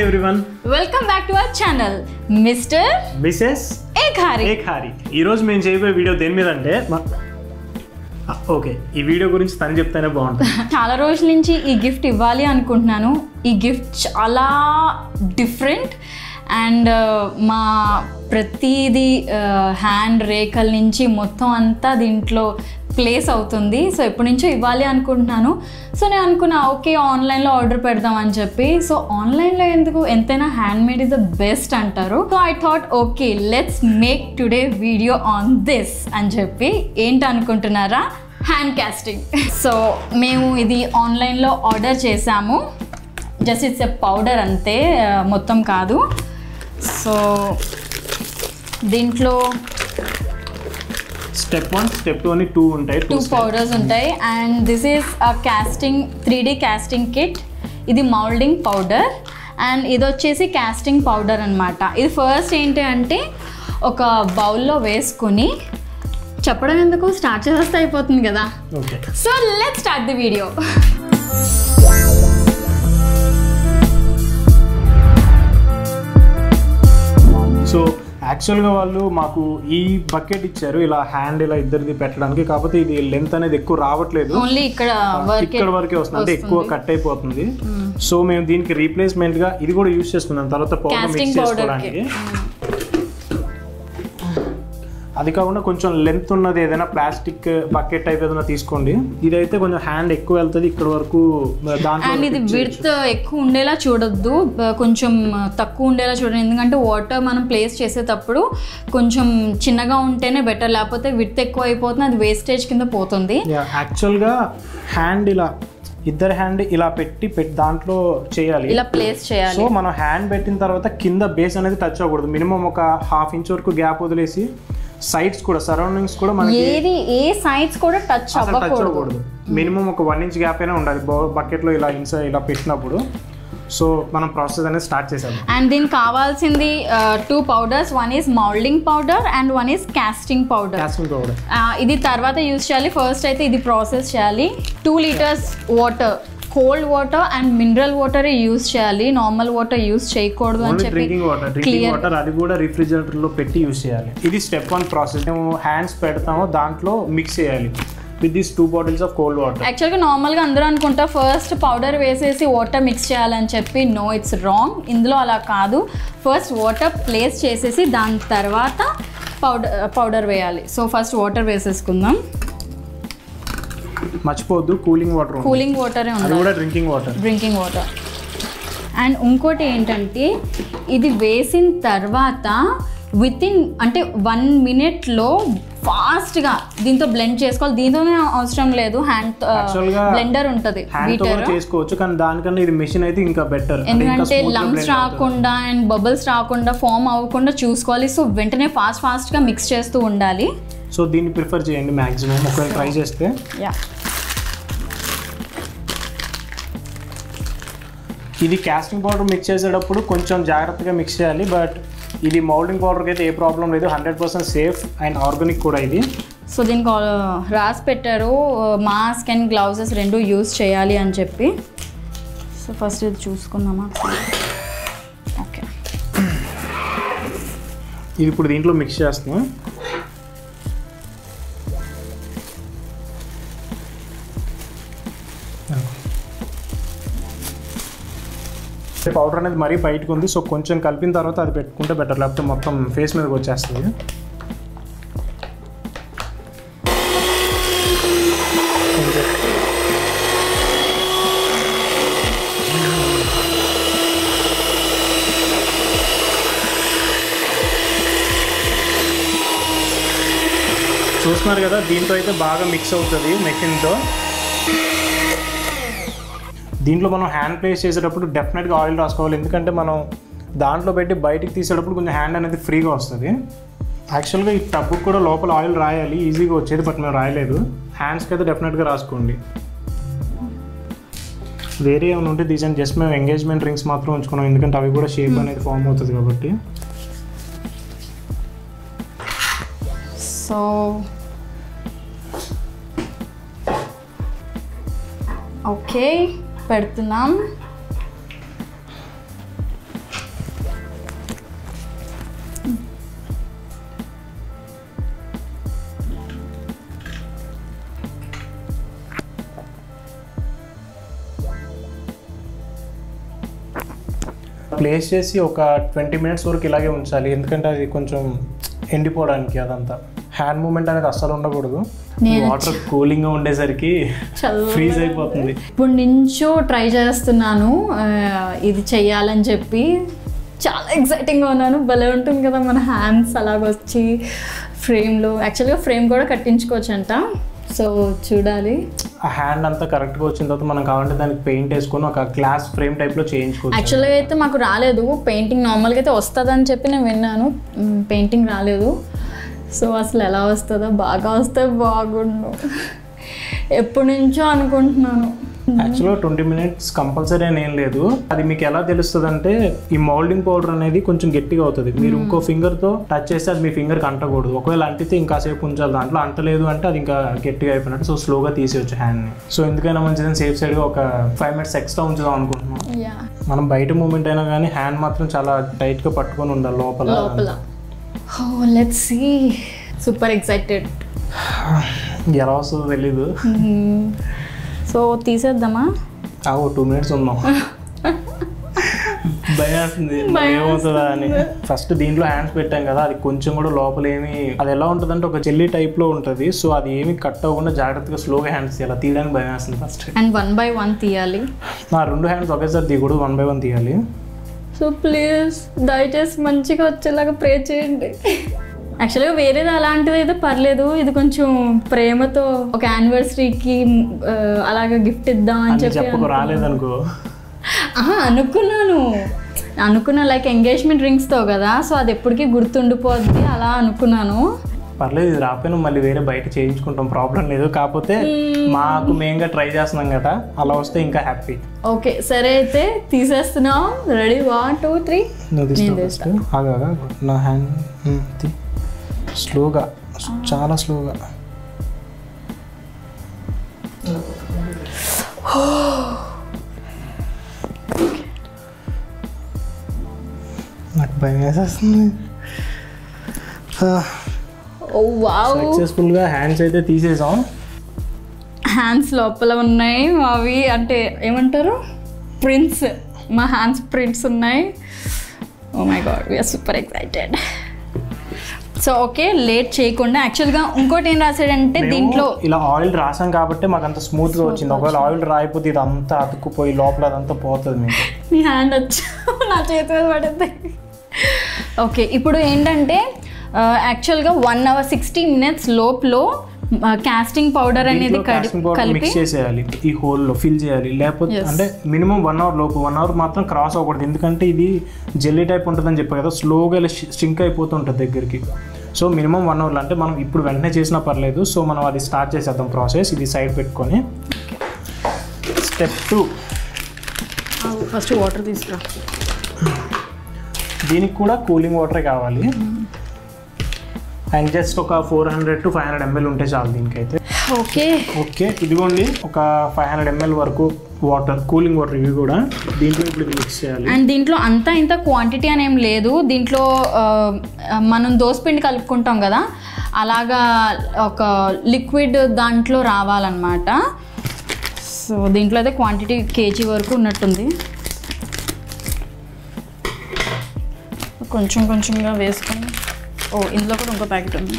Everyone welcome back to our channel mister missus ఏఖారి ఏ ఖారి ఈరోజు మేము చేయబోయే వీడియో దేని మీద అంటే మ- ఆ, ఓకే ఈ వీడియో గురించి తను చెప్తేనే బాగుంటుంది చాలా రోజుల నుంచి ఈ గిఫ్ట్ ఇవ్వాలి అనుకుంటున్నాను ఈ గిఫ్ట్ చాలా డిఫరెంట్ అండ్ మా ప్రతిదీ హ్యాండ్ రేఖల నుంచి మొత్తం అంతా దీంట్లో ప్లేస్ అవుతుంది సో ఎప్పటి నుంచో ఇవ్వాలి అనుకుంటున్నాను సో నేను అనుకున్నా ఓకే ఆన్లైన్లో ఆర్డర్ పెడదాం అని చెప్పి సో ఆన్లైన్లో ఎందుకు ఎంతైనా hand made is the best అంటారు so I thought okay let's make today video on this అని చెప్పి ఏంటి అనుకుంటున్నారా హ్యాండ్ కాస్టింగ్ సో మేము ఇది ఆన్లైన్లో ఆర్డర్ చేసాము జస్ట్ ఇట్స్ ఎ పౌడర్ అంతే ఆ, మొత్తం కాదు సో దీంట్లో స్టెప్ వన్ స్టెప్ టూ అని టూ ఉంటాయి టూ టూ పౌడర్స్ ఉంటాయి and this is a casting three D casting kit ఇది మౌల్డింగ్ పౌడర్ అండ్ ఇది వచ్చేసి కాస్టింగ్ పౌడర్ అనమాట ఇది ఫస్ట్ ఏంటి అంటే ఒక బౌల్లో వేసుకుని చెప్పడం ఎందుకు స్టార్ట్ చేసేస్తే అయిపోతుంది కదా okay so let start the video so యాక్చువల్గా వాళ్ళు మాకు ఈ బకెట్ ఇచ్చారు ఇలా హ్యాండ్ ఇలా ఇద్దరిది పెట్టడానికి కాకపోతే ఇది లెంత్ అనేది ఎక్కువ రావట్లేదు ఓన్లీ ఇక్కడ వర్క్ ఇక్కడ వరకే వస్తుంది అంటే ఎక్కువ కట్ అయిపోతుంది సో మేము దీనికి రీప్లేస్మెంట్ గా ఇది కూడా యూస్ చేసుకున్నాం తర్వాత పౌడర్ Casting మిక్స్ powder చేసుకోవడానికి అది కాకుండా కొంచెం లెంత్ ఉన్నది ఏదైనా ప్లాస్టిక్ బకెట్ టైప్ ఏదైనా తీసుకోండి ఇదైతే కొంచెం హ్యాండ్ ఎక్కువ వెళ్తుంది ఇక్కడ వరకు దాంట్లో అండ్ ఇది fit చేయొచ్చు. విడ్త్ ఎక్కువ ఉండేలా చూడొద్దు బ- కొంచెం తక్కువ ఉండేలా చూడండి ఎందుకంటే వాటర్ మనం ప్లేస్ చేసేటప్పుడు కొంచెం చిన్నగా ఉంటేనే బెటర్ లేకపోతే విడ్త్ ఎక్కువ అయిపోతుంది అది వేస్టేజ్ కింద పోతుంది యా యాక్చువల్గా హ్యాండ్ ఇలా ఇద్దరు హ్యాండ్ ఇలా పెట్టి పెట్టి దాంట్లో చేయాలి ఇలా ప్లేస్ చేయాలి సో మనం హ్యాండ్ పెట్టిన తర్వాత కింద బేస్ అనేది టచ్ అవ్వకూడదు మినిమం ఒక హాఫ్ ఇంచ్ వరకు గ్యాప్ వదిలేసి సైడ్స్ కూడా సరౌండింగ్స్ కూడా మనకి ఏది ఏ సైడ్స్ కూడా టచ్ అసలు టచ్ అవ్వకూడదు అవ్వకూడదు మినిమం ఒక వన్ ఇంచ్ గ్యాప్ అయినా ఉండాలి బకెట్లో ఇలా ఇన్సైడ్ ఇలా పెట్టినప్పుడు సో మనం ప్రాసెస్ అనేది స్టార్ట్ చేసాము అండ్ దీనికి కావాల్సింది two powders one is moulding powder and one is casting powder casting powder ఇది తర్వాత యూస్ చేయాలి ఫస్ట్ అయితే ఇది ప్రాసెస్ చేయాలి two litres water cold water and mineral water use చేయాలి నార్మల్ వాటర్ యూస్ చేయకూడదు అని ఓన్లీ చెప్పి drinking water drinking clear. Water అది కూడా రిఫ్రిజిరేటర్ లో పెట్టి యూస్ చేయాలి ఇది స్టెప్ వన్ ప్రాసెస్ మేము హ్యాండ్స్ పెడతామో దాంట్లో మిక్స్ చేయాలి with this two bottles of cold water యాక్చువల్గా నార్మల్గా అందరూ అనుకుంటా ఫస్ట్ పౌడర్ వేసేసి వాటర్ మిక్స్ చేయాలని చెప్పి నో ఇట్స్ రాంగ్ ఇందులో అలా కాదు ఫస్ట్ వాటర్ ప్లేస్ చేసేసి దాని తర్వాత పౌడర్ పౌడర్ వేయాలి సో ఫస్ట్ వాటర్ వేసేసుకుందాం మర్చిపోవద్దు కూలింగ్ వాటర్ కూలింగ్ వాటరే అది ఉండాలి కూడా drinking water drinking water and ఇంకోటి ఏంటంటే ఇది వేసిన తర్వాత విత్ ఇన్ అంటే వన్ మినిట్లో ఫాస్ట్గా దీంతో బ్లెండ్ చేసుకోవాలి దీంతోనే అవసరం లేదు హ్యాండ్ Actual గా బ్లెండర్ ఉంటుంది హ్యాండ్ తో బీటర్ కూడా చేసుకోవచ్చు కానీ దానికన్నా ఇది మెషిన్ అయితే ఇంకా బెటర్ ఎందుకంటే లంగ్స్ రాకుండా అండ్ బబుల్స్ రాకుండా ఫామ్ అవ్వకుండా చూసుకోవాలి సో వెంటనే ఫాస్ట్ ఫాస్ట్గా మిక్స్ చేస్తూ ఉండాలి సో దీన్ని ప్రిఫర్ చేయండి మాక్సిమం ఒకవేళ ట్రై చేస్తే యా ఇది కాస్టింగ్ పౌడర్ మిక్స్ చేసేటప్పుడు కొంచెం జాగ్రత్తగా మిక్స్ చేయాలి బట్ ఇది మౌల్డింగ్ పౌడర్కి అయితే ఏ ప్రాబ్లం లేదు hundred percent safe and organic కూడా ఇది సో దీనికి ఆ, రాసి పెట్టారు మాస్క్ అండ్ గ్లౌజెస్ రెండు యూస్ చేయాలి అని చెప్పి సో ఫస్ట్ ఇది చూసుకుందామా ఓకే ఇది ఇప్పుడు దీంట్లో మిక్స్ చేస్తున్నాం పౌడర్ అనేది మరీ బయటకు ఉంది సో కొంచెం కలిపిన తర్వాత అది పెట్టుకుంటే బెటర్ లేకపోతే మొత్తం ఫేస్ మీదకి వచ్చేస్తుంది చూస్తున్నారు కదా దీంతో అయితే బాగా మిక్స్ అవుతుంది మెషిన్తో దీంట్లో మనం హ్యాండ్ ప్లేస్ చేసేటప్పుడు డెఫినెట్గా ఆయిల్ రాసుకోవాలి ఎందుకంటే మనం దాంట్లో పెట్టి బయటికి తీసేటప్పుడు కొంచెం హ్యాండ్ అనేది ఫ్రీగా వస్తుంది యాక్చువల్గా ఈ టబ్బుకి కూడా లోపల ఆయిల్ రాయాలి ఈజీగా వచ్చేది బట్ మేము రాయలేదు హ్యాండ్స్కి అయితే డెఫినెట్గా రాసుకోండి వేరే ఏమైనా ఉంటే తీసాను జస్ట్ మేము ఎంగేజ్మెంట్ రింగ్స్ మాత్రం ఉంచుకున్నాం ఎందుకంటే అవి కూడా షేప్ అనేది ఫామ్ అవుతుంది కాబట్టి సో ఓకే పెడుతున్నాం ప్లేస్ చేసి ఒక ట్వంటీ మినిట్స్ వరకు ఇలాగే ఉంచాలి ఎందుకంటే అది కొంచెం ఎండిపోవడానికి అదంతా హ్యాండ్ మూమెంట్ అనేది అస్సలు ఉండకూడదు నేను వాటర్ కూలింగ్గా ఉండేసరికి చల్ల ఫ్రీజ్ అయిపోతుంది ఇప్పుడు నుంచో ట్రై చేస్తున్నాను ఆ, ఇది చెయ్యాలని చెప్పి చాలా ఎక్సైటింగ్గా ఉన్నాను భలే ఉంటుంది కదా మన హ్యాండ్స్ అలాగొచ్చి ఫ్రేమ్లో యాక్చువల్గా ఫ్రేమ్ కూడా కట్టించుకోవచ్చంట సో చూడాలి ఆ హ్యాండ్ అంతా కరెక్ట్గా వచ్చిన తర్వాత మనం కావాలంటే దానికి పెయింట్ వేసుకొని ఒక గ్లాస్ ఫ్రేమ్ టైప్లో చేయించుకోవచ్చు యాక్చువల్గా అయితే మాకు రాలేదు పెయింటింగ్ నార్మల్గా అయితే వస్తుందని చెప్పి నేను విన్నాను పెయింటింగ్ రాలేదు సో అసలు ఎలా వస్తుందో బాగా వస్తే బాగుండు ఎప్పటి నుంచో అనుకుంటున్నాను యాక్చువల్గా ట్వంటీ మినిట్స్ కంపల్సరీ అని ఏం లేదు అది మీకు ఎలా తెలుస్తుంది అంటే ఈ మౌల్డింగ్ పౌడర్ అనేది కొంచెం గట్టిగా అవుతుంది మీరు ఇంకో ఫింగర్ తో టచ్ చేస్తే అది మీ ఫింగర్ కి అంటకూడదు ఒకవేళ అంటితే ఇంకాసేపు ఉంచాలి దాంట్లో అంటలేదు అంటే అది ఇంకా గట్టిగా అయిపోయినట్టు సో స్లోగా తీసేయచ్చు హ్యాండ్ ని సో ఎందుకైనా మంచిదని సేఫ్ సైడ్ గా ఒక ఫైవ్ మినిట్స్ ఎక్స్ట్రా ఉంచుదాం అనుకుంటున్నాం యా మనం బయట మూమెంట్ అయినా కానీ హ్యాండ్ మాత్రం చాలా టైట్ గా పట్టుకొని ఉండాలి లోపల లోపల oh let's see super excited ఎలా వస్తుందో తెలీదు సో తీసేద్దామా ఆ ఓ టూ మినిట్స్ ఉందాం భయం వేస్తుంది మరి ఏమవుతుందా అని ఫస్ట్ దీంట్లో హ్యాండ్స్ పెట్టాం కదా అది కొంచెం కూడా లోపల ఏమి అది ఎలా ఉంటుంది అంటే ఒక చెల్లి టైప్ లో ఉంటుంది సో అది ఏమి కట్ అవ్వకుండా జాగ్రత్తగా స్లోగా హ్యాండ్స్ తీయాలి తీయడానికి భయం వేస్తుంది first and one by one తీయాలి నా రెండు హ్యాండ్స్ ఒకేసారి తీయకూడదు వన్ బై వన్ తీయాలి సో ప్లీజ్ దయచేసి మంచిగా వచ్చేలాగా ప్రే చేయండి యాక్చువల్గా వేరేది అలాంటిది అయితే పర్లేదు ఇది కొంచెం ప్రేమతో ఒక యానివర్సరీకి అలాగా గిఫ్ట్ ఇద్దాం అని అని చెప్పి చెప్పకు రాలేదనుకో ఆహా, అనుకున్నాను అనుకున్నా లైక్ ఎంగేజ్మెంట్ రింగ్స్తో కదా సో అది ఎప్పటికీ గుర్తుండిపోద్ది అలా అనుకున్నాను పర్లేదు ఇది రాకపోయినా మళ్ళీ వేరే బయట చేయించుకుంటాం ప్రాబ్లం లేదు కాకపోతే మాకు మెయిన్గా ట్రై చేస్తున్నాం కదా అలా వస్తే ఇంకా హ్యాపీ ఓకే సరే అయితే తీసేస్తున్నాం రెడీ వన్ టూ త్రీ నువ్వు తీసుకో ఫస్ట్ ఆగాగా నా హ్యాండ్ తీ స్లోగా చాలా స్లోగా నాకు భయం వేసేస్తుంది ఓ వావ్ సక్సెస్ఫుల్గా హ్యాండ్స్ అయితే తీసేసాం హ్యాండ్స్ లోపల ఉన్నాయి అవి అంటే ఏమంటారు ప్రింట్స్ మా హ్యాండ్స్ ప్రింట్స్ ఉన్నాయి oh my god we are super excited so okay late చేయకుండా యాక్చువల్గా ఇంకోటి ఏం రాశాడంటే మేము దీంట్లో ఇలా ఆయిల్ రాసాం కాబట్టి మాకు అంత స్మూత్ గా వచ్చింది ఒకవేళ ఆయిల్ రాయిపోతే ఇది అంతా అతుక్కుపోయి లోపల అదంతా పోతుంది మీకు నీ హ్యాండ్ వచ్చి నా చేతి మీద పడుతుంది ఓకే ఇప్పుడు ఏంటంటే యాక్చువల్గా వన్ అవర్ సిక్స్టీ మినిట్స్ లోపల కాస్టింగ్ పౌడర్ అనేది కడి- కలిపి మిక్స్ చేసేయాలి ఈ హోల్ లో ఫిల్ చేయాలి లేకపోతే Yes. అంటే మినిమం వన్ అవర్ లోపు వన్ అవర్ మాత్రం క్రాస్ అవ్వకూడదు ఎందుకంటే ఇది జెల్లీ టైప్ ఉంటుందని చెప్పారు కదా స్లోగా ఇలా స్ట్రింక్ అయిపోతుంటుంది దగ్గరికి సో మినిమం వన్ అవర్లో అంటే మనం ఇప్పుడు వెంటనే చేసినా పర్లేదు సో మనం అది స్టార్ట్ చేసేద్దాం ప్రాసెస్ ఇది సైడ్ పెట్టుకొని స్టెప్ టూ ఫస్ట్ వాటర్ తీసుకురా దీనికి కూడా కూలింగ్ వాటరే కావాలి అండ్ జస్ట్ ఒక four hundred to five hundred ML ఉంటే చాలు దీనికైతే ఓకే ఓకే ఇదిగోండి ఒక ఫైవ్ హండ్రెడ్ ఎంఎల్ వరకు వాటర్ కూలింగ్ వాటర్ ఇవి కూడా దీంట్లో ఇప్పుడు ఇది మిక్స్ చేయాలి అండ్ దీంట్లో అంతా ఇంత క్వాంటిటీ అని ఏం లేదు దీంట్లో ఆ, మనం దోసపిండి కలుపుకుంటాం కదా అలాగా ఒక లిక్విడ్ దాంట్లో రావాలన్నమాట సో దీంట్లో అయితే క్వాంటిటీ కేజీ వరకు ఉన్నట్టుంది కొంచెం కొంచెంగా వేసుకొని ఓ ఇందులో కూడా ఇంకో ప్యాకెట్ ఉంది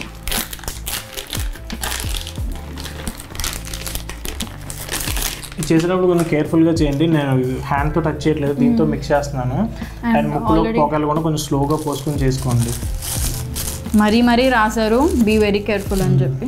ఇది చేసేటప్పుడు కొంచెం కేర్ఫుల్గా చేయండి నేను హ్యాండ్తో టచ్ చేయట్లేదు దీంతో మిక్స్ చేస్తున్నాను అండ్ ముక్కులో already- పొగలు కూడా కొంచెం స్లోగా పోసుకొని చేసుకోండి మరీ మరీ రాశారు బీ వెరీ కేర్ఫుల్ అని చెప్పి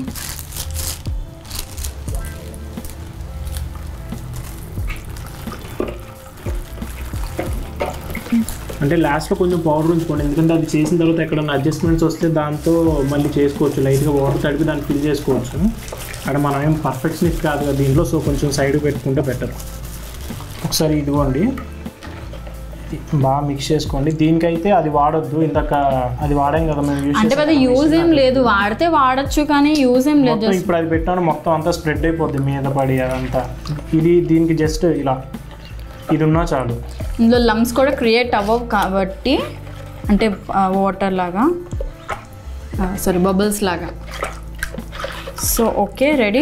అంటే లాస్ట్లో కొంచెం పౌడర్ ఉంచుకోండి ఎందుకంటే అది చేసిన తర్వాత ఎక్కడైనా అడ్జస్ట్మెంట్స్ వస్తే దాంతో మళ్ళీ చేసుకోవచ్చు లైట్గా వాటర్ తడిపి దాన్ని ఫిల్ చేసుకోవచ్చు అక్కడ మనం ఏం పర్ఫెక్షనిస్ట్ కాదు కదా దీంట్లో సో కొంచెం సైడ్ పెట్టుకుంటే బెటర్ ఒకసారి ఇదిగోండి ఇది బాగా మిక్స్ చేసుకోండి దీనికైతే అది వాడొద్దు ఇందాక అది వాడాం కదా మేము యూజ్ అంటే పెద్ద యూజ్ ఏం లేదు వాడితే వాడచ్చు కానీ యూజ్ ఏం లేదు మొత్తం ఇప్పుడు అది పెట్టినా మొత్తం అంతా స్ప్రెడ్ అయిపోద్ది మీద పడి అదంతా ఇది దీనికి జస్ట్ ఇలా ఇది ఉన్నా చాలు ఇందులో లమ్స్ కూడా క్రియేట్ అవ్వవు కాబట్టి అంటే వాటర్ లాగా సారీ బబుల్స్ లాగా so okay ready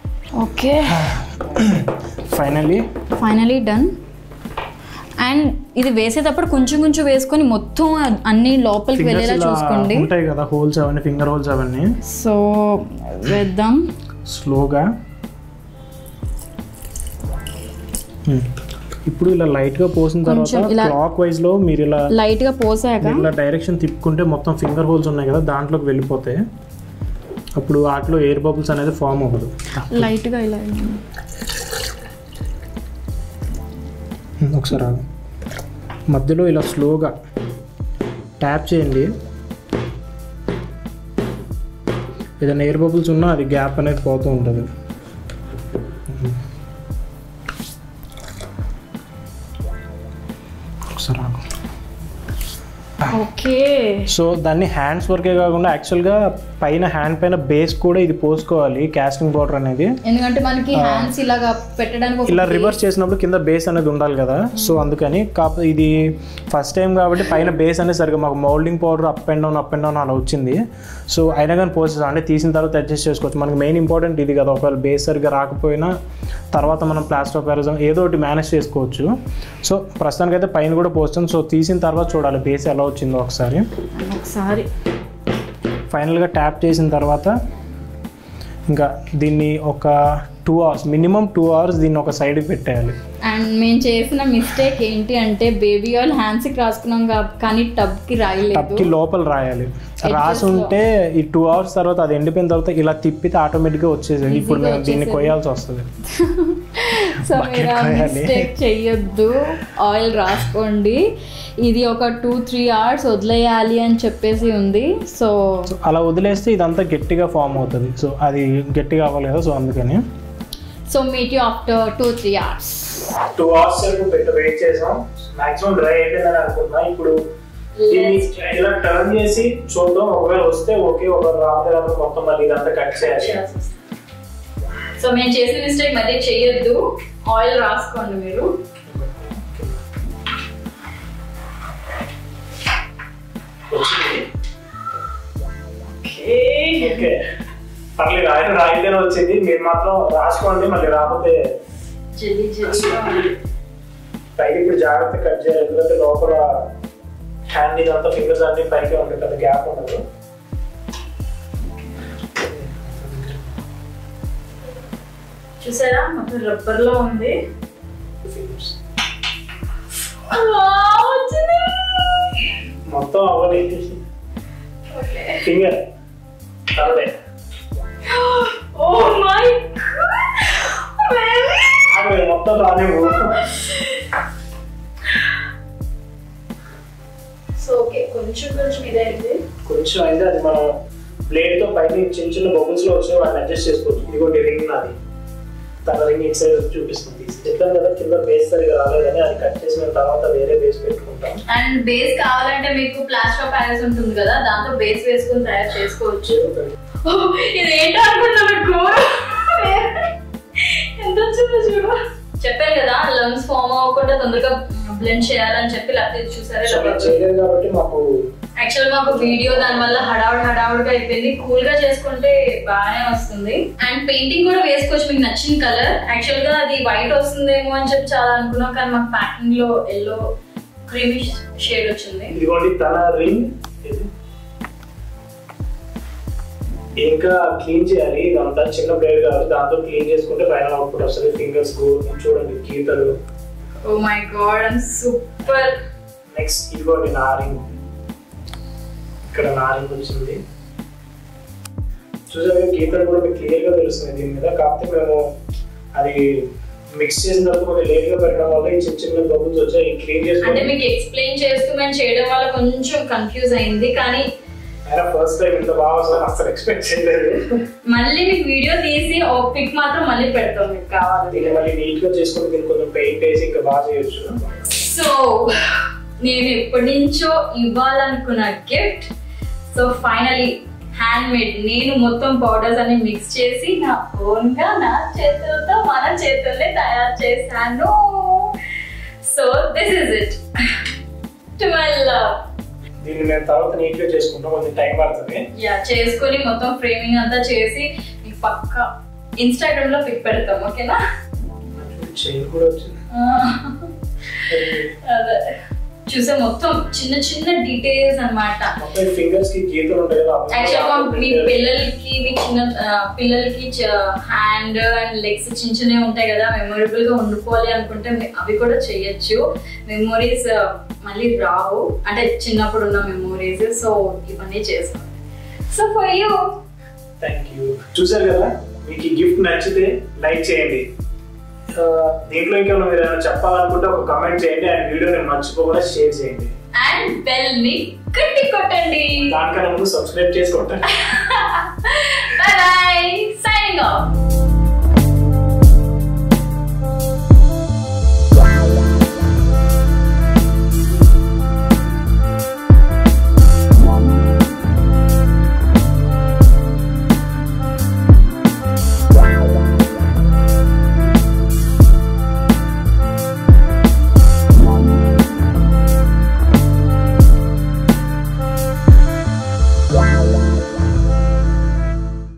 okay finally finally done and ఇది వేసేటప్పుడు కొంచెం కొంచెం వేసుకొని మొత్తం అన్ని లోపలికి ఫింగర్స్ వెళ్ళేలా ఇలా చూసుకోండి ఉంటాయి కదా హోల్స్ అవన్నీ ఫింగర్ హోల్స్ అవన్నీ సో వేద్దాం స్లోగా Hmm. ఇప్పుడు ఇలా లైట్ గా పోసిన కొంచెం తర్వాత ఇలా- క్లాక్ వైజ్ లో మీరు ఇలా లైట్గా పోసాక మీరు ఇలా డైరెక్షన్ తిప్పుకుంటే మొత్తం ఫింగర్ హోల్స్ ఉన్నాయి కదా దాంట్లోకి వెళ్ళిపోతాయి అప్పుడు వాటిలో ఎయిర్ బబుల్స్ అనేది ఫామ్ అవ్వదు లైట్గా ఇలా Hmm, ఒకసారి ఆగు. మధ్యలో ఇలా స్లోగా ట్యాప్ చేయండి ఏదైనా ఎయిర్ బబుల్స్ ఉన్నా అది గ్యాప్ అనేది పోతూ ఉంటుంది ఒకసారి ఆగు. ఓకే సో దాన్ని హ్యాండ్స్ వరకే కాకుండా యాక్చువల్గా పైన హ్యాండ్ పైన బేస్ కూడా ఇది పోసుకోవాలి కాస్టింగ్ పౌడర్ అనేది ఎందుకంటే మనకి హ్యాండ్స్ ఇలాగా పెట్టడానికి ఒక ఇలా రివర్స్ చేసినప్పుడు కింద బేస్ అనేది ఉండాలి కదా సో అందుకని కాకపోతే ఇది ఫస్ట్ టైం కాబట్టి పైన బేస్ అనేది సరిగ్గా మాకు moulding powder up and down up and down అలా వచ్చింది సో అయినా కానీ పోసేసాం అంటే తీసిన తర్వాత అడ్జస్ట్ చేసుకోవచ్చు మనకి మెయిన్ ఇంపార్టెంట్ ఇది కదా ఒకవేళ బేస్ సరిగ్గా రాకపోయినా తర్వాత మనం ప్లాస్టర్ ఆఫ్ ప్యారజం ఏదో ఒకటి మేనేజ్ చేసుకోవచ్చు సో ప్రస్తుతానికైతే పైన కూడా పోస్తాం సో తీసిన తర్వాత చూడాలి బేస్ ఎలా వచ్చిందో ఒకసారి ఒకసారి ఫైనల్గా ట్యాప్ చేసిన తర్వాత ఇంకా దీన్ని ఒక two hours minimum two hours దీన్ని ఒక సైడ్కి పెట్టేయాలి అండ్ మేము చేసిన మిస్టేక్ ఏంటి అంటే బేబీ ఆయిల్ హ్యాండ్స్కి రాసుకున్నాం కా- కానీ టబ్కి రాయలేదు టబ్కి లోపల రాయాలి రాసి ఉంటే ఈ టూ అవర్స్ తర్వాత అది ఎండిపోయిన తర్వాత ఇలా తిప్పితే ఆటోమేటిక్గా వచ్చేసేది ఇప్పుడు మేము దీన్ని కొయ్యాల్సి వస్తుంది సో మీరు ఆ కొయ్యాలి. మిస్టేక్ చెయ్యొద్దు ఆయిల్ రాసుకోండి ఇది ఒక టూ త్రీ అవర్స్ వదిలేయాలి అని చెప్పేసి ఉంది సో సో అలా వదిలేస్తే ఇదంతా గట్టిగా ఫామ్ అవుతుంది సో అది గట్టిగా అవ్వాలి కదా సో అందుకని so meet you after two three hours two hours సేపు పెద్ద వెయిట్ చేసాం మాక్సిమం డ్రై అయిపోయిందని అనుకున్నా ఇప్పుడు దీన్ని ఇలా టర్న్ చేసి చూద్దాం ఒకవేళ వస్తే ఓకే ఒకవేళ రాకపోతే కనుక మొత్తం మళ్ళీ ఇదంతా కట్ చేయాలి సో మేము చేసిన మిస్టేక్ మళ్ళీ చెయ్యొద్దు ఆయిల్ రాసుకోండి మీరు వచ్చింది ఓకే పర్లేదు ఆయన రాయితేనే వచ్చింది మీరు మాత్రం రాసుకోండి మళ్ళీ రాకపోతే జల్లి జల్లిగా ఉంది. పైకి ఇప్పుడు జాగ్రత్త కట్ చేయాలి ఎందుకంటే లోపల హ్యాండ్ ఇదంతా ఫింగర్స్ అన్ని పైకి ఉంటుంది పెద్ద గ్యాప్ ఉండదు చూసారా మొత్తం రబ్బర్ లో ఉంది ఫింగర్స్ Wow, వచ్చింది. మొత్తం అవ్వని Okay. ఫింగర్ అదే Oh my god! Baby! ఆమె మొత్తం రాలేవు సో ఓకే కొంచెం కొంచెం ఇదైంది కొంచెం అయితే అది మనం బ్లేడ్ తో పైన చిన్న చిన్న బబుల్స్ లో వచ్చి వాటిని అడ్జస్ట్ చేసుకోవచ్చు ఇదిగోండి రింగ్ నాది తన రింగ్ ఇటు సైడ్ చూపిస్తుంది చెప్పాను కదా కింద బేస్ సరిగా రాలేదని అది కట్ చేసిన తర్వాత వేరే బేస్ పెట్టుకుంటాం అండ్ బేస్ కావాలంటే మీకు ప్లాస్టర్ ఆఫ్ ప్యారిస్ ఉంటుంది కదా దాంతో బేస్ వేసుకుని తయారు చేసుకోవచ్చు ఓ, ఇది ఏంటో అనుకున్నాను ఘోరం ఎంత వచ్చిందో చూడు చెప్పాను కదా లంగ్స్ ఫామ్ అవ్వకుండా తొందరగా బ్లెండ్ చేయాలని చెప్పి లేకపోతే ఇది చూసారా సో మేము చేయలేదు కాబట్టి మాకు యాక్చువల్ మాకు వీడియో దాని వల్ల హడావుడి హడావుడిగా అయిపోయింది కూల్ గా చేసుకుంటే బాగానే వస్తుంది అండ్ పెయింటింగ్ కూడా వేసుకోవచ్చు మీకు నచ్చిన కలర్ యాక్చువల్ గా అది వైట్ వస్తుందేమో అని చెప్పి చాలా అనుకున్నాం కానీ మాకు ప్యాకింగ్ లో ఎల్లో క్రీమిష్ షేడ్ వచ్చింది ఇదిగోండి తన రింగ్ ఇది. ఇంకా క్లీన్ చేయాలి ఇదంతా చిన్న బ్లేడ్ కాదు దాంతో క్లీన్ చేసుకుంటే ఫైనల్ అవుట్పుట్ వస్తుంది ఫింగర్స్ చూడండి గీతలు oh my god and super next ఇదిగోండి నారింగ్ ఇక్కడ నారింగ్ వచ్చింది చూసారు గీతలు కూడా మీకు క్లియర్ గా తెలుస్తుంది దీని మీద కాకపోతే మేము అది మిక్స్ చేసిన తర్వాత కొంచెం లేట్ గా పెట్టడం వల్ల ఈ చిన్న చిన్న బబుల్స్ వచ్చాయి క్లీన్ అంటే చేసుకొని మీకు ఎక్స్ప్లెయిన్ చేస్తూ మేము చేయడం వల్ల కొంచెం కన్ఫ్యూజ్ అయింది కానీ అయినా ఫస్ట్ టైం ఇంత బాగా వస్తుంది అసలు ఎక్స్పెక్ట్ చేయలేదు మళ్ళీ మీకు వీడియో తీసి ఓ పిక్ మాత్రం మళ్ళీ పెడతాం మీకు కావాలి దీన్ని మళ్ళీ నీట్ గా చేసుకుని దీన్ని కొంచెం పెయింట్ వేసి ఇంకా బాగా చేయొచ్చు సో నేను ఎప్పటి నుంచో ఇవ్వాలనుకున్న gift so finally hand made నేను మొత్తం పౌడర్స్ అన్ని మిక్స్ చేసి నా ఓన్ గా నా చేతులతో మన చేతుల్ని తయారు చేశాను so this is it to my love దీన్ని మేము తర్వాత నీట్ గా చేసుకుంటాం కొంచెం టైం పడుతుంది యా చేసుకొని మొత్తం ఫ్రేమింగ్ అంతా చేసి మీకు పక్క ఇన్స్టాగ్రామ్ లో పిక్ పెడతాం ఓకేనా చైన్ కూడా వచ్చింది అదే చూసే మొత్తం చిన్న చిన్న డీటెయిల్స్ అన్నమాట మొత్తం ఫింగర్స్ కి గీతలు ఉంటాయి కదా యాక్చువల్గా మీ పిల్లలకి మీ చిన్న ఆ, పిల్లలకి హ్యాండ్ అండ్ లెగ్స్ చిన్న చిన్నవి ఉంటాయి కదా మెమొరబుల్ గా ఉండిపోవాలి అనుకుంటే మీ- అవి కూడా చేయొచ్చు మెమొరీస్ మళ్ళీ రావు అంటే చిన్నప్పుడు ఉన్న మెమొరీస్ సో ఇవన్నీ చేసుకోండి so for you thank you చూసారు కదా మీకు ఈ గిఫ్ట్ నచ్చితే లైక్ చేయండి ఆ, దీంట్లో ఇంకేమైనా మీరు ఏమైనా చెప్పాలనుకుంటే ఒక కామెంట్ చేయండి అండ్ వీడియోని మర్చిపోకుండా షేర్ చేయండి అండ్ బెల్ ని గట్టి కొట్టండి దానికన్నా ముందు సబ్స్క్రైబ్ చేసుకోండి